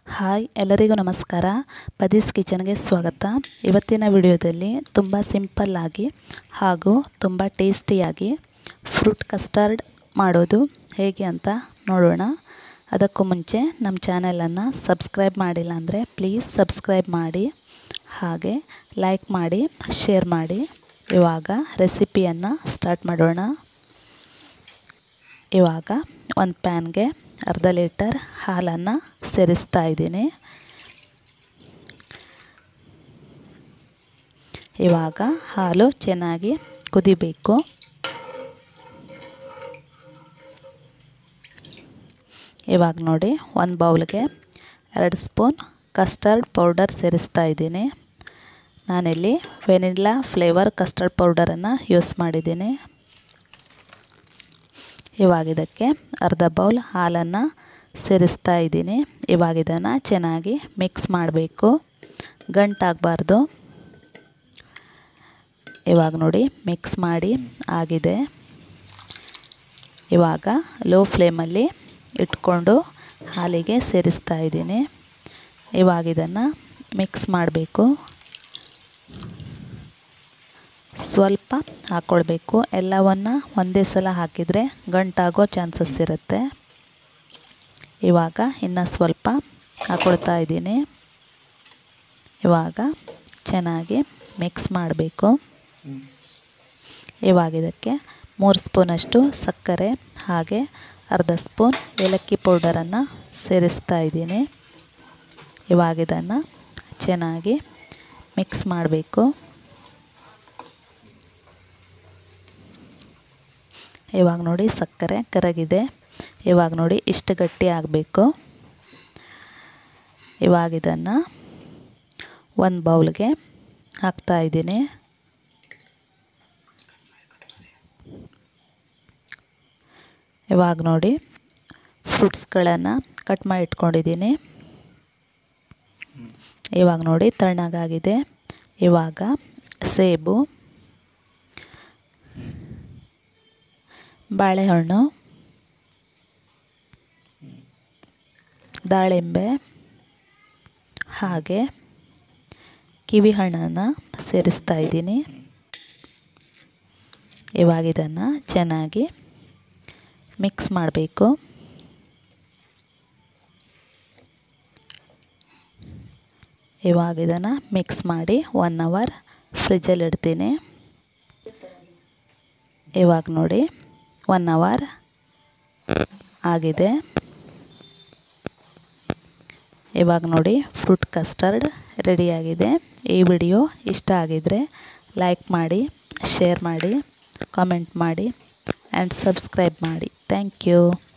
hi ಎಲ್ಲರಿಗೂ ನಮಸ್ಕಾರ ಪದೀಸ್ ಕಿಚನ್ಗೆ ಸ್ವಾಗತ ಇವತ್ತಿನ ವಿಡಿಯೋದಲ್ಲಿ ತುಂಬ ಸಿಂಪಲ್ಲಾಗಿ ಹಾಗೂ ತುಂಬ ಟೇಸ್ಟಿಯಾಗಿ ಫ್ರೂಟ್ ಕಸ್ಟರ್ಡ್ ಮಾಡೋದು ಹೇಗೆ ಅಂತ ನೋಡೋಣ ಅದಕ್ಕೂ ಮುಂಚೆ ನಮ್ಮ ಚಾನಲನ್ನು ಸಬ್ಸ್ಕ್ರೈಬ್ ಮಾಡಿಲ್ಲ ಅಂದರೆ ಪ್ಲೀಸ್ ಸಬ್ಸ್ಕ್ರೈಬ್ ಮಾಡಿ ಹಾಗೆ ಲೈಕ್ ಮಾಡಿ ಶೇರ್ ಮಾಡಿ ಇವಾಗ ರೆಸಿಪಿಯನ್ನು ಸ್ಟಾರ್ಟ್ ಮಾಡೋಣ ಇವಾಗ ಒಂದು ಪ್ಯಾನ್ಗೆ ಅರ್ಧ ಲೀಟರ್ ಹಾಲನ್ನು ಸೇರಿಸ್ತಾ ಇದ್ದೀನಿ ಇವಾಗ ಹಾಲು ಚೆನ್ನಾಗಿ ಕುದಿಬೇಕು ಇವಾಗ ನೋಡಿ ಒಂದು ಬೌಲ್ಗೆ ಎರಡು ಸ್ಪೂನ್ ಕಸ್ಟರ್ಡ್ ಪೌಡರ್ ಸೇರಿಸ್ತಾ ಇದ್ದೀನಿ ನಾನಿಲ್ಲಿ ವೆನಿಲ್ಲಾ ಫ್ಲೇವರ್ ಕಸ್ಟರ್ಡ್ ಪೌಡರನ್ನು ಯೂಸ್ ಮಾಡಿದ್ದೀನಿ ಇವಾಗ ಇದಕ್ಕೆ ಅರ್ಧ ಬೌಲ್ ಹಾಲನ್ನು ಸೇರಿಸ್ತಾ ಇದ್ದೀನಿ ಇವಾಗ ಇದನ್ನು ಚೆನ್ನಾಗಿ ಮಿಕ್ಸ್ ಮಾಡಬೇಕು ಗಂಟಾಗಬಾರ್ದು ಇವಾಗ ನೋಡಿ ಮಿಕ್ಸ್ ಮಾಡಿ ಆಗಿದೆ ಇವಾಗ ಲೋ ಫ್ಲೇಮಲ್ಲಿ ಇಟ್ಕೊಂಡು ಹಾಲಿಗೆ ಸೇರಿಸ್ತಾ ಇದ್ದೀನಿ ಇವಾಗ ಇದನ್ನು ಮಿಕ್ಸ್ ಮಾಡಬೇಕು ಸ್ವಲ್ಪ ಹಾಕ್ಕೊಳ್ಬೇಕು ಎಲ್ಲವನ್ನು ಒಂದೇ ಸಲ ಹಾಕಿದರೆ ಗಂಟಾಗೋ ಚಾನ್ಸಸ್ ಇರುತ್ತೆ ಇವಾಗ ಇನ್ನು ಸ್ವಲ್ಪ ಹಾಕ್ಕೊಳ್ತಾ ಇದ್ದೀನಿ ಇವಾಗ ಚೆನ್ನಾಗಿ ಮಿಕ್ಸ್ ಮಾಡಬೇಕು ಇವಾಗ ಇದಕ್ಕೆ ಮೂರು ಸ್ಪೂನಷ್ಟು ಸಕ್ಕರೆ ಹಾಗೆ ಅರ್ಧ ಸ್ಪೂನ್ ಏಲಕ್ಕಿ ಪೌಡರನ್ನು ಸೇರಿಸ್ತಾ ಇದ್ದೀನಿ ಇವಾಗ ಇದನ್ನು ಚೆನ್ನಾಗಿ ಮಿಕ್ಸ್ ಮಾಡಬೇಕು ಇವಾಗ ನೋಡಿ ಸಕ್ಕರೆ ಕರಗಿದೆ ಇವಾಗ ನೋಡಿ ಇಷ್ಟು ಗಟ್ಟಿ ಆಗಬೇಕು ಇವಾಗ ಇದನ್ನು ಒಂದು ಬೌಲ್ಗೆ ಹಾಕ್ತಾ ಇದ್ದೀನಿ ಇವಾಗ ನೋಡಿ ಫ್ರೂಟ್ಸ್ಗಳನ್ನು ಕಟ್ ಮಾಡಿ ಇಟ್ಕೊಂಡಿದ್ದೀನಿ ಇವಾಗ ನೋಡಿ ತಣ್ಣಗಾಗಿದೆ ಇವಾಗ ಸೇಬು ಬಾಳೆಹಣ್ಣು ದಾಳಿಂಬೆ ಹಾಗೆ ಕಿವಿ ಹಣ್ಣನ್ನು ಸೇರಿಸ್ತಾ ಇದ್ದೀನಿ ಇವಾಗ ಇದನ್ನು ಚೆನ್ನಾಗಿ ಮಿಕ್ಸ್ ಮಾಡಬೇಕು ಇವಾಗ ಇದನ್ನು ಮಿಕ್ಸ್ ಮಾಡಿ ಒನ್ ಅವರ್ ಫ್ರಿಜ್ಜಲ್ಲಿ ಇಡ್ತೀನಿ ಇವಾಗ ನೋಡಿ ಒನ್ ಅವರ್ ಆಗಿದೆ ಇವಾಗ ನೋಡಿ ಫ್ರೂಟ್ ಕಸ್ಟರ್ಡ್ ರೆಡಿಯಾಗಿದೆ ಈ ವಿಡಿಯೋ ಇಷ್ಟ ಆಗಿದರೆ ಲೈಕ್ ಮಾಡಿ ಶೇರ್ ಮಾಡಿ ಕಾಮೆಂಟ್ ಮಾಡಿ ಆ್ಯಂಡ್ ಸಬ್ಸ್ಕ್ರೈಬ್ ಮಾಡಿ ಥ್ಯಾಂಕ್ ಯು